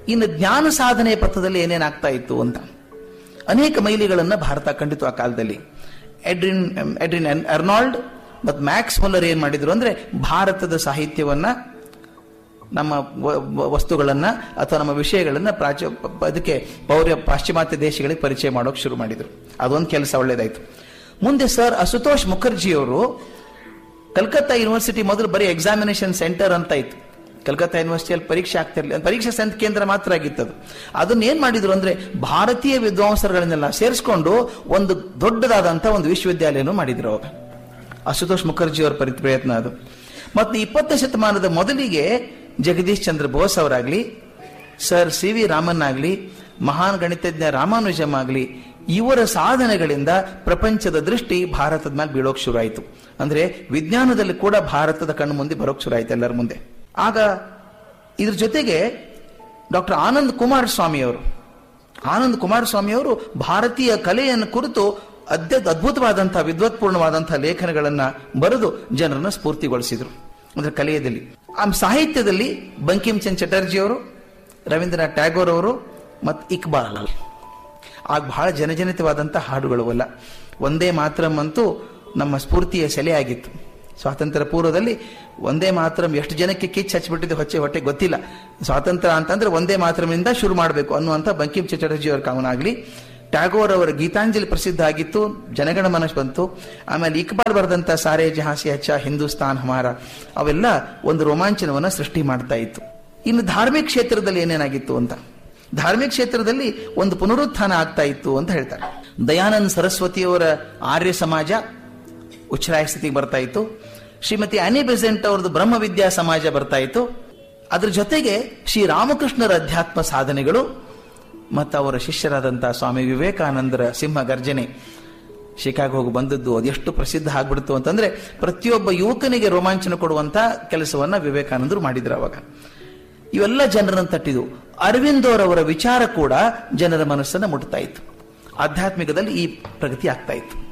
ಇನ್ನು ಜ್ಞಾನ ಸಾಧನೆ ಪಥದಲ್ಲಿ ಏನೇನಾಗ್ತಾ ಇತ್ತು ಅಂತ ಅನೇಕ ಮೈಲಿಗಳನ್ನ ಭಾರತ ಕಂಡಿತು ಆ ಕಾಲದಲ್ಲಿ ಎಡ್ರಿನ್ ಎಡ್ರಿನ್ ಅರ್ನಾಲ್ಡ್ ಮತ್ತು ಮ್ಯಾಕ್ಸ್ ಮೊಲ್ಲರ್ ಏನ್ ಮಾಡಿದ್ರು ಅಂದ್ರೆ ಭಾರತದ ಸಾಹಿತ್ಯವನ್ನ ನಮ್ಮ ವ- ವ- ವಸ್ತುಗಳನ್ನ ಅಥವಾ ನಮ್ಮ ವಿಷಯಗಳನ್ನ ಪ್ರಾಚ್ಯ ಪ- ಅದಕ್ಕೆ ಪೌರ್ಯ ಪಾಶ್ಚಿಮಾತ್ಯ ದೇಶಗಳಿಗೆ ಪರಿಚಯ ಮಾಡೋಕೆ ಶುರು ಮಾಡಿದ್ರು ಅದೊಂದು ಕೆಲಸ ಒಳ್ಳೇದಾಯ್ತು ಮುಂದೆ ಸರ್ ಅಸುತೋಷ್ ಮುಖರ್ಜಿಯವರು ಕಲ್ಕತ್ತಾ ಯೂನಿವರ್ಸಿಟಿ ಮೊದಲು ಬರೀ ಎಕ್ಸಾಮಿನೇಷನ್ ಸೆಂಟರ್ ಅಂತ ಇತ್ತು ಕಲ್ಕತ್ತಾ ಯೂನಿವರ್ಸಿಟಿಯಲ್ಲಿ ಪರೀಕ್ಷೆ ಆಗ್ತಿರ್ಲಿಲ್ಲ ಪರೀಕ್ಷಾ ಸಂತ ಕೇಂದ್ರ ಮಾತ್ರ ಆಗಿತ್ತು ಅದು ಅದನ್ನ ಏನ್ ಮಾಡಿದ್ರು ಅಂದ್ರೆ ಭಾರತೀಯ ವಿದ್ವಾಂಸರುಗಳನ್ನೆಲ್ಲ ಸೇರಿಸ್ಕೊಂಡು ಒಂದು ದೊಡ್ಡದಾದಂತ ಒಂದು ವಿಶ್ವವಿದ್ಯಾಲಯನೂ ಮಾಡಿದ್ರು ಅವಾಗ ಅಶುತೋಷ್ ಮುಖರ್ಜಿ ಅವರ ಪರಿ ಪ್ರಯತ್ನ ಅದು ಮತ್ತು ಇಪ್ಪತ್ತನೇ ಶತಮಾನದ ಮೊದಲಿಗೆ ಜಗದೀಶ್ ಚಂದ್ರ ಬೋಸ್ ಅವರಾಗ್ಲಿ ಸರ್ ಸಿ ವಿ ರಾಮನ್ ಆಗ್ಲಿ ಮಹಾನ್ ಗಣಿತಜ್ಞ ರಾಮಾನುಜಮ್ ಆಗ್ಲಿ ಇವರ ಸಾಧನೆಗಳಿಂದ ಪ್ರಪಂಚದ ದೃಷ್ಟಿ ಭಾರತದ ಮೇಲೆ ಬೀಳೋಕ್ ಶುರು ಆಯಿತು ಅಂದ್ರೆ ವಿಜ್ಞಾನದಲ್ಲಿ ಕೂಡ ಭಾರತದ ಕಣ್ಣು ಮುಂದೆ ಬರೋಕ್ ಶುರು ಆಯ್ತು ಎಲ್ಲರ ಮುಂದೆ ಆಗ ಇದ್ರ ಜೊತೆಗೆ ಡಾಕ್ಟರ್ ಆನಂದ್ ಕುಮಾರಸ್ವಾಮಿ ಅವರು ಆನಂದ್ ಕುಮಾರಸ್ವಾಮಿ ಅವರು ಭಾರತೀಯ ಕಲೆಯನ್ನು ಕುರಿತು ಅದ್ಯ ಅದ್ಭುತವಾದಂತಹ ವಿದ್ವತ್ಪೂರ್ಣವಾದಂತಹ ಲೇಖನಗಳನ್ನ ಬರೆದು ಜನರನ್ನ ಸ್ಫೂರ್ತಿಗೊಳಿಸಿದ್ರು ಅಂದ್ರೆ ಕಲೆಯದಲ್ಲಿ ಆ ಸಾಹಿತ್ಯದಲ್ಲಿ ಬಂಕಿಂ ಚಂದ್ ಚಟರ್ಜಿ ಅವರು ರವೀಂದ್ರನಾಥ್ ಟ್ಯಾಗೋರ್ ಅವರು ಮತ್ತು ಇಕ್ಬಾಲ್ ಆಗ ಬಹಳ ಜನಜನಿತವಾದಂತಹ ಹಾಡುಗಳು ಅಲ್ಲ ಒಂದೇ ಮಾತ್ರಂ ಅಂತೂ ನಮ್ಮ ಸ್ಫೂರ್ತಿಯ ಸೆಲೆ ಆಗಿತ್ತು ಸ್ವಾತಂತ್ರ್ಯ ಪೂರ್ವದಲ್ಲಿ ಒಂದೇ ಮಾತ್ರಂ ಎಷ್ಟು ಜನಕ್ಕೆ ಕಿಚ್ಚು ಹಚ್ಚಿಬಿಟ್ಟಿದೆ ಹೊಚ್ಚೆ ಹೊಟ್ಟೆ ಗೊತ್ತಿಲ್ಲ ಸ್ವಾತಂತ್ರ್ಯ ಅಂತಂದ್ರೆ ಒಂದೇ ಮಾತ್ರಮಿಂದ ಶುರು ಮಾಡಬೇಕು ಅನ್ನುವಂಥ ಬಂಕಿಂ ಚಟರ್ಜಿ ಅವರ ಕಾವನಾಗ್ಲಿ ಟ್ಯಾಗೋರ್ ಅವರ ಗೀತಾಂಜಲಿ ಪ್ರಸಿದ್ಧ ಆಗಿತ್ತು ಜನಗಣ ಮನಸ್ ಬಂತು ಆಮೇಲೆ ಇಕ್ಬಾಲ್ ಬರೆದಂತ ಸಾರೇ ಜಹಾಸಿ ಹಚ್ಚ ಹಿಂದೂಸ್ತಾನ್ ಹಮಾರ ಅವೆಲ್ಲ ಒಂದು ರೋಮಾಂಚನವನ್ನ ಸೃಷ್ಟಿ ಮಾಡ್ತಾ ಇತ್ತು ಇನ್ನು ಧಾರ್ಮಿಕ ಕ್ಷೇತ್ರದಲ್ಲಿ ಏನೇನಾಗಿತ್ತು ಅಂತ ಧಾರ್ಮಿಕ ಕ್ಷೇತ್ರದಲ್ಲಿ ಒಂದು ಪುನರುತ್ಥಾನ ಆಗ್ತಾ ಇತ್ತು ಅಂತ ಹೇಳ್ತಾರೆ ದಯಾನಂದ್ ಸರಸ್ವತಿಯವರ ಆರ್ಯ ಸಮಾಜ ಉಚ್ಚರಾಯ ಸ್ಥಿತಿಗೆ ಬರ್ತಾ ಇತ್ತು ಶ್ರೀಮತಿ ಅನಿ ಬೆಸೆಂಟ್ ಅವ್ರದ್ದು ಬ್ರಹ್ಮ ವಿದ್ಯಾ ಸಮಾಜ ಬರ್ತಾ ಇತ್ತು ಅದ್ರ ಜೊತೆಗೆ ಶ್ರೀ ರಾಮಕೃಷ್ಣರ ಅಧ್ಯಾತ್ಮ ಸಾಧನೆಗಳು ಮತ್ತು ಅವರ ಶಿಷ್ಯರಾದಂತಹ ಸ್ವಾಮಿ ವಿವೇಕಾನಂದರ ಸಿಂಹ ಗರ್ಜನೆ ಶಿಕಾಗ್ ಹೋಗಿ ಬಂದದ್ದು ಅದೆಷ್ಟು ಪ್ರಸಿದ್ಧ ಆಗ್ಬಿಡ್ತು ಅಂತಂದ್ರೆ ಪ್ರತಿಯೊಬ್ಬ ಯುವಕನಿಗೆ ರೋಮಾಂಚನ ಕೊಡುವಂತ ಕೆಲಸವನ್ನ ವಿವೇಕಾನಂದರು ಮಾಡಿದ್ರು ಅವಾಗ ಇವೆಲ್ಲ ಜನರನ್ನು ತಟ್ಟಿದು ಅರವಿಂದೋರವರ ವಿಚಾರ ಕೂಡ ಜನರ ಮನಸ್ಸನ್ನು ಮುಟ್ತಾ ಇತ್ತು ಆಧ್ಯಾತ್ಮಿಕದಲ್ಲಿ ಈ ಪ್ರಗತಿ ಆಗ್ತಾ ಇತ್ತು